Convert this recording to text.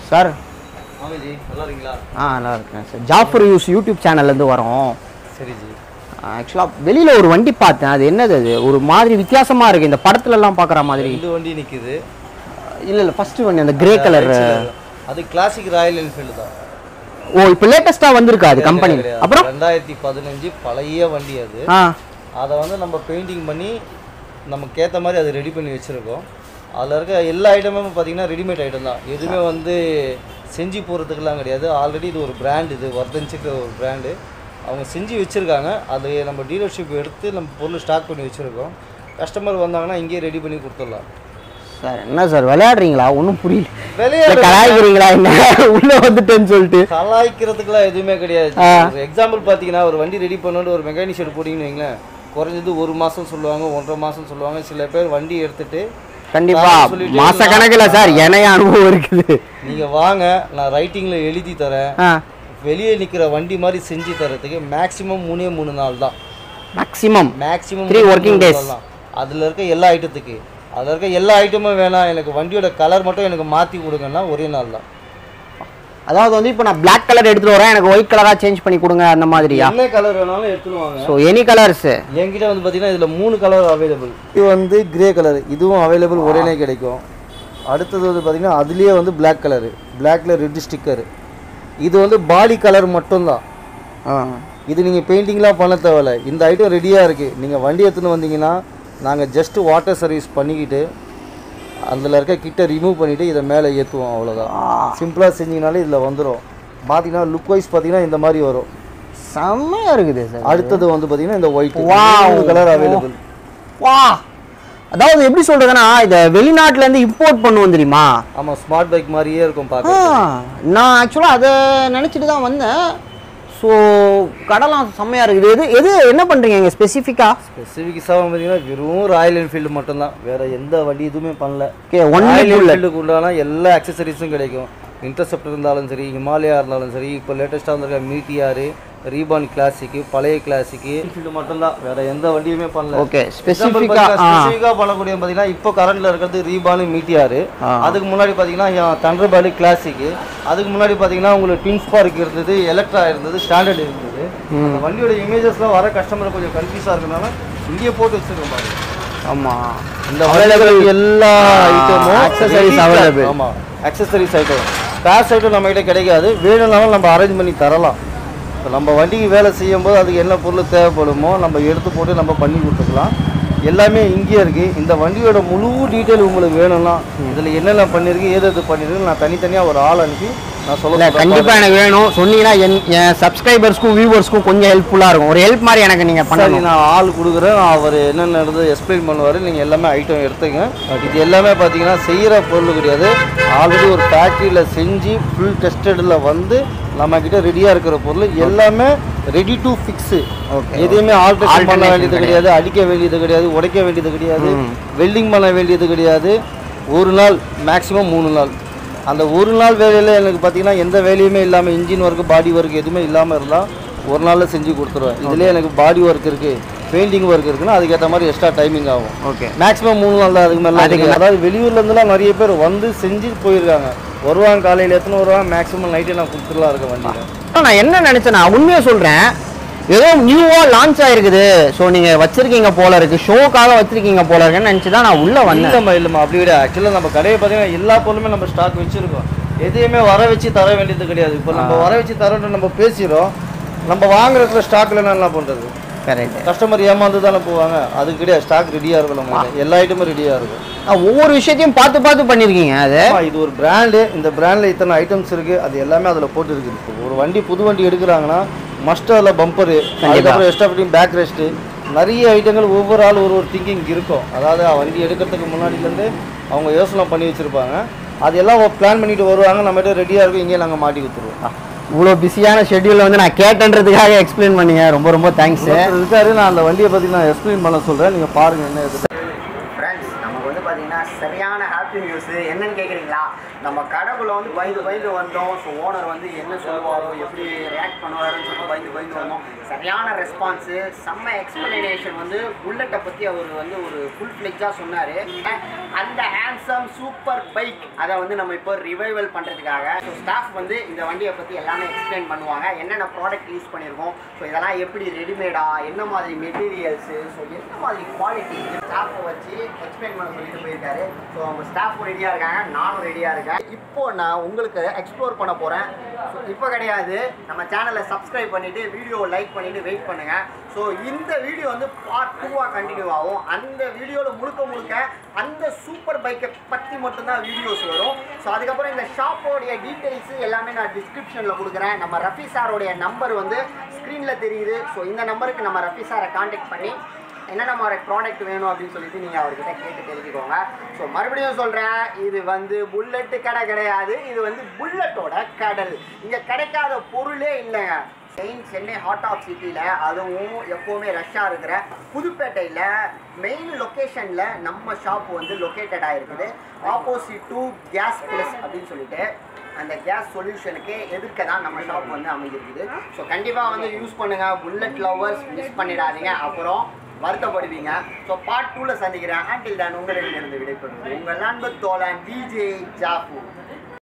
Sir ஆமாம் G நல்லா இருக்கீங்களா ஆ நல்லா இருக்கேன் சார் ஜாஃபர் யூஸ் யூடியூப் சேனல்லேருந்து வரோம் சரி ஜி ஆக்சுவலாக வெளியில் ஒரு வண்டி பார்த்தேன் அது என்னது அது ஒரு மாதிரி வித்தியாசமாக இருக்குது இந்த படத்துலலாம் பார்க்குற மாதிரி ரெண்டு வண்டி நிற்குது இல்லை இல்லை ஃபஸ்ட்டு வண்டி அந்த கிரே கலர் அது கிளாசிக் ராயல் என்ஃபீல்டு தான் ஓ இப்போ லேட்டஸ்ட்டாக வந்திருக்கா அது கம்பெனி கிடையாது. அப்புறம் ரெண்டாயிரத்தி பதினஞ்சு பழைய வண்டி அது ஆ அதை வந்து நம்ம பெயிண்டிங் பண்ணி நமக்கு ஏற்ற மாதிரி அதை ரெடி பண்ணி வச்சுருக்கோம் அதில் இருக்க எல்லா ஐட்டமும் பார்த்தீங்கன்னா ரெடிமேட் ஐட்டம் தான் எதுவுமே வந்து செஞ்சு போகிறதுக்கெல்லாம் கிடையாது ஆல்ரெடி இது ஒரு பிராண்ட் இது வர்தன்ஸுக்கு ஒரு பிராண்டு அவங்க செஞ்சு வச்சுருக்காங்க அது நம்ம டீலர்ஷிப் எடுத்து நம்ம பொருள் ஸ்டாக் பண்ணி வச்சுருக்கோம் கஸ்டமர் வந்தாங்கன்னா இங்கேயே ரெடி பண்ணி கொடுத்துடலாம் சார் என்ன சார் விளையாடுறீங்களா ஒன்றும் புரியல விளையாடு இல்லை கலாய்க்கிறீங்களா என்ன உள்ளே வந்துட்டேன்னு சொல்லிட்டு கலாய்க்கிறதுக்குலாம் எதுவுமே கிடையாது ஒரு எக்ஸாம்பிள் பார்த்தீங்கன்னா ஒரு வண்டி ரெடி பண்ணோன்னு ஒரு மெக்கானிக் ஷெட் போட்டிங்கன்னு வைங்களேன் குறைஞ்சது ஒரு மாதம் சொல்லுவாங்க ஒன்றரை மாதம் சொல்லுவாங்க சில பேர் வண்டி எடுத்துட்டு கண்டிப்பா சொல்லிட்டே மாச கணக்கில் சார் என்னைய அனுபவம் இருக்குது நீங்கள் வாங்க நான் ரைட்டிங்கில் எழுதி தரேன் ஆ வெளியே நிற்கிற வண்டி மாதிரி செஞ்சு தரதுக்கு மேக்ஸிமம் மூணே மூணு நாள் தான் maximum maximum Three working days. அதில் இருக்க எல்லா ஐட்டத்துக்கு அதில் இருக்க எல்லா ஐட்டமும் வேணாம் எனக்கு வண்டியோட கலர் மட்டும் எனக்கு மாற்றி கொடுங்கன்னா ஒரே நாள் தான் அதாவது வந்து இப்போ நான் Black கலர் எடுத்துட்டு வரேன் எனக்கு ஒயிட் கலராக சேஞ்ச் பண்ணி கொடுங்க அந்த மாதிரியா என்ன கலர் வேணாலும் எடுத்துன்னு வாங்க ஸோ எனி கலர்ஸ் என்கிட்ட வந்து பார்த்தீங்கன்னா இதில் மூணு கலர் அவைலபிள் இது வந்து கிரே கலர் இதுவும் அவைலபிள் உடனே கிடைக்கும் அடுத்தது வந்து பார்த்தீங்கன்னா அதுலேயே வந்து Black கலரு பிளாக்ல ரெட் ஸ்டிக்கர் இது வந்து பாடி கலர் மட்டும்தான் இது நீங்கள் பெயிண்டிங்லாம் பண்ண தேவையில்ல இந்த ஐட்டம் ரெடியாக இருக்குது நீங்கள் வண்டி எடுத்துன்னு வந்தீங்கன்னா நாங்கள் ஜஸ்ட் வாட்டர் சர்வீஸ் பண்ணிக்கிட்டு அதில் இருக்க கிட்ட ரிமூவ் பண்ணிவிட்டு இதை மேலே ஏற்றுவோம் அவ்வளோதான் சிம்பிளாக செஞ்சீங்கனாலே இதில் வந்துடும் பார்த்தீங்கன்னா லுக் வைஸ் பார்த்தீங்கன்னா இந்த மாதிரி வரும் செம்மையா இருக்குது சார் அடுத்தது வந்து பார்த்தீங்கன்னா இந்த ஒயிட் Wow. கலர் அவைலபிள் வா அதாவது எப்படி சொல்றதுன்னா இதை வெளிநாட்டுல இருந்து இம்போர்ட் பண்ணுவோம் தெரியுமா ஆமாம் ஸ்மார்ட் பைக் மாதிரியே இருக்கும் ஆ, பார்க்க நான் ஆக்சுவலாக அதை நினச்சிட்டு தான் வந்தேன் ஸோ கடலாம் செம்மையா இருக்குது எது எது என்ன பண்றீங்க இங்கே ஸ்பெசிஃபிக்காக ஸ்பெசிஃபிக்ஸாக பார்த்தீங்கன்னா வெறும் ராயல் என்ஃபீல்டு மட்டும்தான் வேற எந்த வண்டி எதுவுமே பண்ணல ஓகே ஒன்லி ராயல் என்ஃபீல்டுக்கு உண்டான எல்லா அக்சசரிஸும் கிடைக்கும் இன்டர்செப்டர் இருந்தாலும் சரி ஹிமாலயா இருந்தாலும் சரி இப்போ லேட்டஸ்ட்டாக வந்திருக்க மீட்டியாரு ரீபான் கிளாசிக்கு பழைய கிளாசிக்கு என்ஃபீல்டு மட்டும்தான் வேற எந்த வண்டியுமே பண்ணல ஓகே ஸ்பெசிஃபிக்காக ஆ ஸ்பெசிஃபிக்காக பண்ணக்கூடிய பார்த்தீங்கன்னா இப்போ கரண்ட்ல இருக்கிறது ரீபானு மீட்டியாரு அதுக்கு முன்னாடி பார்த்தீங்கன்னா தண்டர்பாலு கிளாசிக்கு அதுக்கு முன்னாடி பார்த்தீங்கன்னா உங்களுக்கு ட்வின் ஸ்பார்க் இருந்தது எலக்ட்ரா இருந்தது ஸ்டாண்டர்ட் இருந்தது அந்த வண்டியோட இமேஜஸ்லாம் வர கஸ்டமர் கொஞ்சம் கன்ஃபியூஸாக இருக்கனால இங்கேயே போட்டு வச்சிருக்கோம் பாருங்க ஆமாம் இந்த available எல்லா ஐட்டமும் accessories available. ஆமாம் அக்சசரிஸ் ஐட்டம் ஸ்பேர்ஸ் ஐட்டம் நம்ம கிட்ட கிடைக்காது வேணும்னாலும் நம்ம அரேஞ்ச் பண்ணி தரலாம் இப்போ நம்ம வண்டிக்கு வேலை செய்யும் போது அதுக்கு என்ன பொருள் தேவைப்படுமோ நம்ம எடுத்து போட்டு நம்ம பண்ணி கொடுத்துக்கலாம் எல்லாமே இங்கேயே இருக்குது இந்த வண்டியோட முழு டீட்டெயில் உங்களுக்கு வேணும்னா இதில் என்னென்ன பண்ணியிருக்கு ஏது எது பண்ணியிருக்கு நான் தனித்தனியாக ஒரு ஆள் அனுப்பி நான் இல்லை சொல்ல கண்டிப்பாக எனக்கு வேணும் சொன்னீங்கன்னா என் என் சப்ஸ்கிரைபர்ஸ்க்கும் வியூவர்ஸ்க்கும் கொஞ்சம் ஹெல்ப்ஃபுல்லாக இருக்கும் ஒரு ஹெல்ப் மாதிரி எனக்கு நீங்கள் சரி பண்ணணும் நான் ஆள் கொடுக்குறேன் அவர் என்னென்ன இருந்தது எக்ஸ்பிளைன் பண்ணுவார் நீங்கள் எல்லாமே ஐட்டம் எடுத்துங்க இது எல்லாமே பார்த்தீங்கன்னா செய்கிற பொருள் கிடையாது ஆல்ரெடி ஒரு ஃபேக்ட்ரியில் செஞ்சு ஃபுல் டெஸ்டடில் வந்து நம்மக்கிட்ட ரெடியாக இருக்கிற பொருள் எல்லாமே ரெடி டு ஃபிக்ஸு Okay. எதையுமே ஆல்ட்ரேஷன் பண்ண Alternation வேண்டியது கிடையாது அடிக்க வேண்டியது கிடையாது உடைக்க வேண்டியது கிடையாது ம். வெல்டிங் பண்ண வேண்டியது கிடையாது ஒரு நாள் மேக்ஸிமம் மூணு நாள் அந்த ஒரு நாள் வேலையில் எனக்கு பார்த்தீங்கன்னா எந்த வேலையுமே இல்லாமல் இன்ஜின் ஒர்க்கு பாடி ஒர்க் எதுவுமே இல்லாமல் இருந்தால் ஒரு நாளில் செஞ்சு கொடுத்துருவேன் இதுலேயே எனக்கு பாடி ஒர்க் இருக்குது பெயிண்டிங் ஒர்க் இருக்குன்னா அதுக்கேற்ற மாதிரி எக்ஸ்ட்ரா டைமிங் ஆகும் ஓகே மேக்ஸிமம் மூணு நாள் தான் அதுக்கு மேலே அதுக்கு அதாவது வெளியூர்ல இருந்துலாம் நிறைய பேர் வந்து செஞ்சு போயிருக்காங்க வருவாங்க காலையில் எத்தனை வருவாங்க மேக்ஸிமம் நைட்டே நான் கொடுத்துலாம் இருக்கேன் வண்டியில் நான் என்ன நினைச்சேன் நான் உண்மையை சொல்றேன் ஏதோ நியூவா லான்ச் ஆயிருக்குது ஸோ நீங்க வச்சிருக்கீங்க போல இருக்கு ஷோக்காக வச்சிருக்கீங்க போல இருக்குன்னு நினைச்சு தான் நான் உள்ள வந்தேன் இல்லைம்மா இல்லைம்மா அப்படி விட ஆக்சுவலாக நம்ம கடையை பார்த்தீங்கன்னா எல்லா பொருளுமே நம்ம ஸ்டாக் வச்சுருக்கோம் எதையுமே வர வச்சு தர வேண்டியது கிடையாது இப்போ நம்ம வர வச்சு தரோன்னு நம்ம பேசிடுறோம் நம்ம வாங்குறதுல ஸ்டாக் இல்லைன்னா என்ன பண்ணுறது கரெக்ட் கஸ்டமர் ஏமாந்து தானே போவாங்க அதுக்கு கிடையாது ஸ்டாக் ரெடியாக இருக்கும் நம்ம எல்லா ஐட்டமும் ரெடியாக இருக்கும் ஒவ்வொரு விஷயத்தையும் பார்த்து பார்த்து பண்ணிருக்கீங்க அது ஆமா, இது ஒரு பிராண்டு இந்த பிராண்டில் இத்தனை ஐட்டம்ஸ் இருக்குது அது எல்லாமே அதில் போட்டு இருக்குது இப்போ ஒரு வண்டி புது வண்டி எடுக்கிறாங்கன்னா மஸ்ட் அதில் பம்பரு அதுக்கப்புறம் எக்ஸ்ட்ரா ஃபிட்டிங் பேக் ரெஸ்ட்டு நிறைய ஐட்டங்கள் ஒவ்வொரு ஆள் ஒரு ஒரு திங்கிங் இருக்கும் அதாவது ஆ, வண்டி எடுக்கிறதுக்கு முன்னாடிலேருந்து அவங்க யோசனை பண்ணி வச்சுருப்பாங்க அது எல்லாம் பிளான் பண்ணிட்டு வருவாங்க நம்மகிட்ட ரெடியாக இருக்கும் இங்கேயே நாங்கள் மாட்டி கொடுத்துருவோம் இவ்வளோ பிஸியான ஷெட்யூலில் வந்து நான் கேட்டேன்றதுக்காக எக்ஸ்பிளைன் பண்ணீங்க ரொம்ப ரொம்ப தேங்க்ஸ் ஒருத்தர் இருக்காரு நான் அந்த வண்டியை பற்றி நான் எக்ஸ்பிளைன் பண்ண சொல்கிறேன் நீங்கள் பாருங்கள் என்ன இது ஃப்ரெண்ட்ஸ் நமக்கு வந்து பார்த்தீங்கன்னா சரியான ஹாப்பி நியூஸ் என்னன்னு கேட்குறீங்களா நம்ம கடைக்குள்ள வந்து பயந்து பயந்து வந்தோம் ஸோ ஓனர் வந்து என்ன சொல்லுவாரோ எப்படி ரியாக்ட் பண்ணுவாருன்னு சொல்லி பயந்து பயந்து வந்தோம் சரியான ரெஸ்பான்ஸு செம்ம எக்ஸ்பிளனேஷன் வந்து புல்லட்டை பற்றி அவர் வந்து ஒரு ஃபுல் ஃப்ளெஜ்ஜாக சொன்னார் அந்த ஹேண்ட்ஸம் சூப்பர் பைக் அதை வந்து நம்ம இப்போ ரிவைவல் பண்ணுறதுக்காக ஸோ ஸ்டாஃப் வந்து இந்த வண்டியை பற்றி எல்லாமே எக்ஸ்பிளைன் பண்ணுவாங்க என்னென்ன ப்ராடக்ட் யூஸ் பண்ணியிருக்கோம் ஸோ இதெல்லாம் எப்படி ரெடிமேடா என்ன மாதிரி மெட்டீரியல்ஸு ஸோ என்ன மாதிரி குவாலிட்டி ஸ்டாஃபை வச்சு எக்ஸ்பிளைன் பண்ண சொல்லிட்டு போயிருக்காரு ஸோ அவங்க ஸ்டாஃபும் ரெடியாக இருக்காங்க நானும் ரெடியாக இருக்கேன் இப்போ நான் உங்களுக்கு எக்ஸ்ப்ளோர் பண்ண போகிறேன் ஸோ இப்போ கிடையாது நம்ம சேனலை சப்ஸ்கிரைப் பண்ணிவிட்டு வீடியோவை லைக் பண்ணிவிட்டு வெயிட் பண்ணுங்கள் ஸோ இந்த வீடியோ வந்து பார்ட் டூவாக கண்டினியூ ஆகும் அந்த வீடியோவில் முழுக்க முழுக்க அந்த சூப்பர் பைக்கை பற்றி மட்டும்தான் வீடியோஸ் வரும் ஸோ அதுக்கப்புறம் இந்த ஷாப்போடைய டீட்டெயில்ஸ் எல்லாமே நான் டிஸ்கிரிப்ஷனில் கொடுக்குறேன் நம்ம ரஃபி சாரோடைய நம்பர் வந்து ஸ்க்ரீனில் தெரியுது ஸோ இந்த நம்பருக்கு நம்ம ரஃபி சாரை காண்டாக்ட் பண்ணி என்னென்ன மாதிரி ப்ராடக்ட் வேணும் அப்படின்னு சொல்லிட்டு நீங்கள் அவர்கிட்ட கேட்டு தெரிஞ்சுக்கோங்க ஸோ மறுபடியும் சொல்கிறேன் இது வந்து புல்லட்டு கடை கிடையாது இது வந்து புல்லட்டோட கடல் இங்கே கிடைக்காத பொருளே இல்லைங்க மெயின் சென்னை ஹாட் ஆஃப் சிட்டியில் அதுவும் எப்போவுமே ரஷ்ஷாக இருக்கிற புதுப்பேட்டையில் மெயின் லொக்கேஷனில் நம்ம ஷாப் வந்து லொக்கேட்டட் ஆகிருக்குது ஆப்போசிட் டு கேஸ் ப்ளஸ் அப்படின்னு சொல்லிட்டு அந்த கேஸ் சொல்யூஷனுக்கு எதிர்க்க தான் நம்ம ஷாப் வந்து அமைஞ்சிருக்குது ஸோ கண்டிப்பாக வந்து யூஸ் பண்ணுங்கள் புல்லட் லவர்ஸ் மிஸ் பண்ணிடாதீங்க அப்புறம் வருத்தப்படுவீங்க ஸோ பார்ட் டூவில் சந்திக்கிறேன் ஆண்டில் தான் உங்களிடமிருந்து விடைபெறுவது உங்கள் நண்பர் தோழன் டிஜே ஜாஃபு